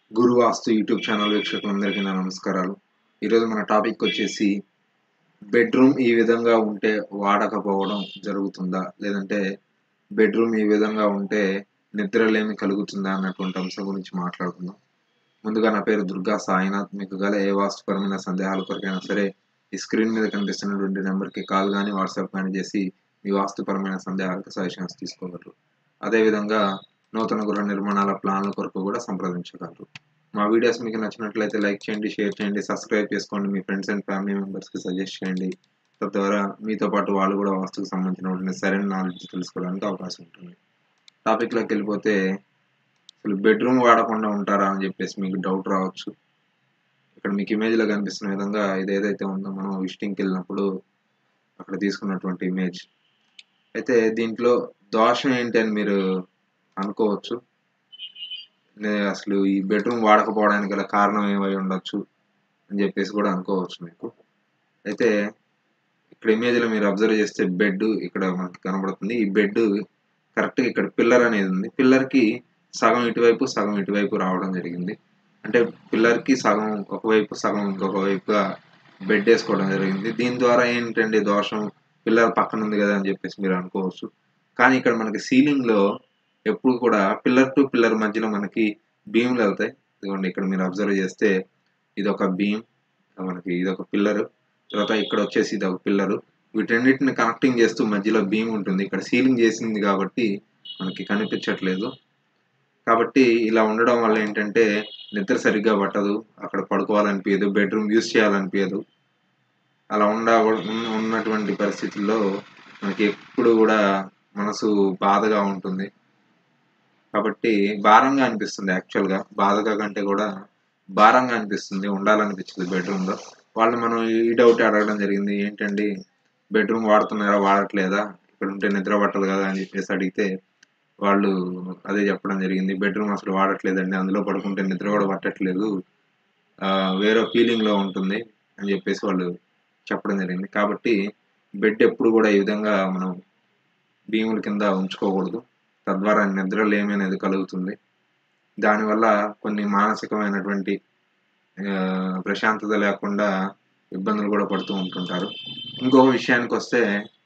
గురు వాస్తు YouTube channel వీక్షకులందరికీ నా నమస్కారాలు ఈరోజు మన టాపిక్ వచ్చేసి బెడ్రూమ్ ఈ విధంగా ఉంటే వాడకపోవడం జరుగుతుందా లేదంటే బెడ్రూమ్ ఈ విధంగా ఉంటే నిద్రలేమి కలుగుతుందా అన్నటువంటి అంశం గురించి మాట్లాడుకుందాం ముందుగా నా పేరు దుర్గా సాయినాథ్ మీకు గల ఏ వాస్తుపరమైన సందేహాల కొరకైనా సరే ఈ స్క్రీన్ మీద కనిపిస్తున్నటువంటి నెంబర్కి కాల్ కానీ వాట్సాప్ కానీ చేసి మీ వాస్తుపరమైన సందేహాలకు సజెషన్స్ తీసుకోగలరు అదేవిధంగా నూతన గృహ నిర్మాణాల ప్లాన్ల కొరకు కూడా సంప్రదించగలరు మా వీడియోస్ మీకు నచ్చినట్లయితే లైక్ చేయండి షేర్ చేయండి సబ్స్క్రైబ్ చేసుకోండి మీ ఫ్రెండ్స్ అండ్ ఫ్యామిలీ మెంబర్స్కి సజెస్ట్ చేయండి తద్వారా మీతో పాటు వాళ్ళు కూడా వాస్తుకు సంబంధించినటువంటి సరైన నాలెడ్జ్ తెలుసుకోవడానికి అవకాశం ఉంటుంది టాపిక్లోకి వెళ్ళిపోతే అసలు బెడ్రూమ్ వాడకుండా ఉంటారా అని చెప్పేసి మీకు డౌట్ రావచ్చు ఇక్కడ మీకు ఇమేజ్లో కనిపిస్తున్న విధంగా ఇది ఏదైతే ఉందో మనం విజిటింగ్కి వెళ్ళినప్పుడు అక్కడ తీసుకున్నటువంటి ఇమేజ్ అయితే దీంట్లో దోషం ఏంటి అని మీరు అనుకోవచ్చు నే- అసలు ఈ బెడ్రూమ్ వాడకపోవడానికి గల కారణం ఏమై ఉండొచ్చు అని చెప్పేసి కూడా అనుకోవచ్చు మీకు అయితే ఇక్కడ ఇమేజ్లో మీరు అబ్జర్వ్ చేస్తే బెడ్ ఇక్కడ మనకి కనబడుతుంది ఈ బెడ్ కరెక్ట్గా ఇక్కడ పిల్లర్ అనేది ఉంది పిల్లర్కి సగం ఇటువైపు సగం ఇటువైపు రావడం జరిగింది అంటే పిల్లర్కి సగం ఒకవైపు సగం ఇంకొక వైపుగా బెడ్ వేసుకోవడం జరిగింది దీని ద్వారా ఏంటండి దోషం పిల్లర్ పక్కన ఉంది కదా అని చెప్పేసి మీరు అనుకోవచ్చు కానీ ఇక్కడ మనకి సీలింగ్లో ఎప్పుడు కూడా పిల్లర్ టు పిల్లర్ మధ్యలో మనకి బీమ్లు వెళ్తాయి ఇదిగోండి ఇక్కడ మీరు అబ్జర్వ్ చేస్తే ఇది ఒక బీమ్ మనకి ఇది ఒక పిల్లర్ తర్వాత ఇక్కడ వచ్చేసి ఇది ఒక పిల్లర్ వీటన్నిటిని కనెక్టింగ్ చేస్తూ మధ్యలో బీమ్ ఉంటుంది ఇక్కడ సీలింగ్ చేసింది కాబట్టి మనకి కనిపించట్లేదు కాబట్టి ఇలా ఉండడం వల్ల ఏంటంటే నిద్ర సరిగ్గా పట్టదు అక్కడ పడుకోవాలనిపించదు బెడ్రూమ్ యూస్ చేయాలనిపించదు అలా ఉండ ఉన్న- ఉన్నటువంటి పరిస్థితుల్లో మనకి ఎప్పుడు కూడా మనసు బాధగా ఉంటుంది కాబట్టి భారంగా అనిపిస్తుంది యాక్చువల్గా బాధగా కంటే కూడా భారంగా అనిపిస్తుంది ఉండాలనిపించింది బెడ్రూమ్లో వాళ్ళు మనం ఈ డౌట్ అడగడం జరిగింది ఏంటండి బెడ్రూమ్ వాడుతున్నారా వాడట్లేదా ఇక్కడ ఉంటే నిద్ర పట్టదు కదా అని చెప్పేసి అడిగితే వాళ్ళు అదే చెప్పడం జరిగింది బెడ్రూమ్ అసలు వాడట్లేదండి అందులో పడుకుంటే నిద్ర కూడా పట్టట్లేదు ఆ, వేరే ఫీలింగ్లో ఉంటుంది అని చెప్పేసి వాళ్ళు చెప్పడం జరిగింది కాబట్టి బెడ్ ఎప్పుడు కూడా ఈ విధంగా మనం భీముల కింద ఉంచుకోకూడదు తద్వారా నిద్రలేమి అనేది కలుగుతుంది దానివల్ల కొన్ని మానసికమైనటువంటి ఆ, ప్రశాంతత లేకుండా ఇబ్బందులు కూడా పడుతూ ఉంటుంటారు ఇంకొక విషయానికి వస్తే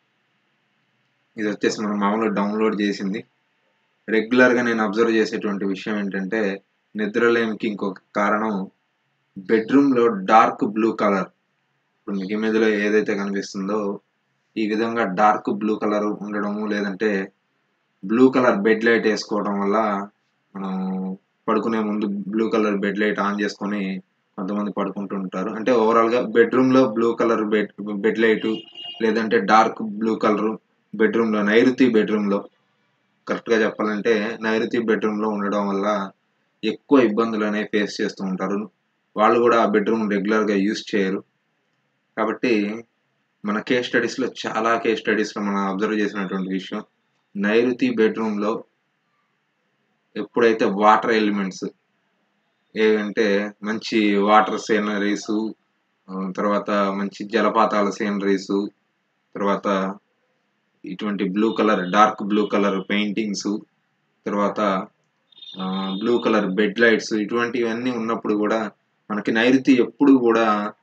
ఇది వచ్చేసి మనం మామూలుగా డౌన్లోడ్ చేసింది రెగ్యులర్గా నేను అబ్జర్వ్ చేసేటువంటి విషయం ఏంటంటే నిద్రలేమికి ఇంకొక కారణం బెడ్రూమ్లో డార్క్ బ్లూ కలర్ ఇప్పుడు మీకు ఇమేజ్లో ఏదైతే కనిపిస్తుందో ఈ విధంగా డార్క్ బ్లూ కలర్ ఉండడము లేదంటే బ్లూ కలర్ బెడ్ లైట్ వేసుకోవడం వల్ల మనం పడుకునే ముందు blue colour bed light on చేసుకొని కొంతమంది పడుకుంటుంటారు అంటే ఓవరాల్గా బెడ్రూమ్లో blue colour bed bed light లేదంటే డార్క్ బ్లూ కలర్ బెడ్రూమ్లో నైరుతి బెడ్రూమ్లో కరెక్ట్గా చెప్పాలంటే నైరుతి బెడ్రూమ్లో ఉండడం వల్ల ఎక్కువ ఇబ్బందులు అనేవి ఫేస్ చేస్తూ ఉంటారు వాళ్ళు కూడా ఆ బెడ్రూమ్ రెగ్యులర్గా యూస్ చేయరు కాబట్టి మన కేస్ స్టడీస్లో చాలా కేస్ స్టడీస్లో మనం అబ్జర్వ్ చేసినటువంటి విషయం నైరుతి బెడ్రూమ్లో ఎప్పుడైతే వాటర్ ఎలిమెంట్స్ ఏవంటే మంచి వాటర్ సీనరీస్ తర్వాత మంచి జలపాతాల సీనరీస్ తర్వాత ఇటువంటి blue colour dark blue colour paintings తర్వాత బ్లూ కలర్ బెడ్ లైట్స్ ఇటువంటివన్నీ ఉన్నప్పుడు కూడా మనకి నైరుతి ఎప్పుడు కూడా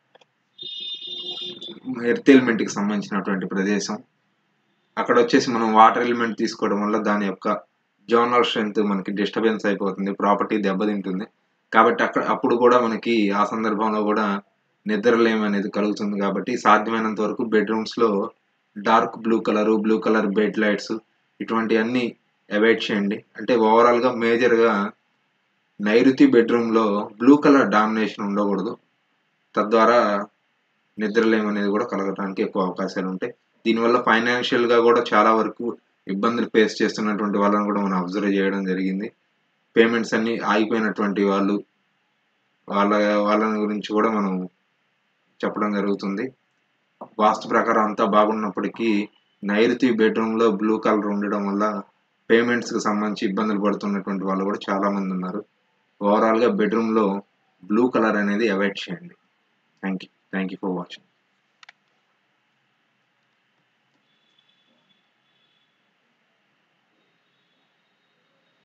ఎర్త్ ఎలిమెంట్కి సంబంధించినటువంటి ప్రదేశం అక్కడ వచ్చేసి మనం వాటర్ ఎలిమెంట్ తీసుకోవడం వల్ల దాని యొక్క జోనల్ స్ట్రెంత్ మనకి డిస్టర్బెన్స్ అయిపోతుంది ప్రాపర్టీ దెబ్బతింటుంది కాబట్టి అక్కడ అప్పుడు కూడా మనకి ఆ సందర్భంలో కూడా నిద్రలేం అనేది కలుగుతుంది కాబట్టి సాధ్యమైనంత వరకు బెడ్రూమ్స్లో dark blue colour blue colour bed lights ఇటువంటివన్నీ అవాయిడ్ చేయండి అంటే ఓవరాల్గా మేజర్గా నైరుతి బెడ్రూమ్లో బ్లూ కలర్ డామినేషన్ ఉండకూడదు తద్వారా నిద్రలేం అనేది కూడా కలగడానికి ఎక్కువ అవకాశాలు ఉంటాయి దీనివల్ల ఫైనాన్షియల్గా కూడా చాలా వరకు ఇబ్బందులు ఫేస్ చేస్తున్నటువంటి వాళ్ళని కూడా మనం అబ్జర్వ్ చేయడం జరిగింది పేమెంట్స్ అన్ని ఆగిపోయినటువంటి వాళ్ళు వాళ్ళ వాళ్ళని గురించి కూడా మనం చెప్పడం జరుగుతుంది వాస్తు ప్రకారం అంతా బాగున్నప్పటికీ నైరుతి బెడ్రూమ్లో బ్లూ కలర్ ఉండడం వల్ల పేమెంట్స్కి సంబంధించి ఇబ్బందులు పడుతున్నటువంటి వాళ్ళు కూడా చాలామంది ఉన్నారు ఓవరాల్గా బెడ్రూమ్లో బ్లూ కలర్ అనేది అవాయిడ్ చేయండి thank you thank you for watching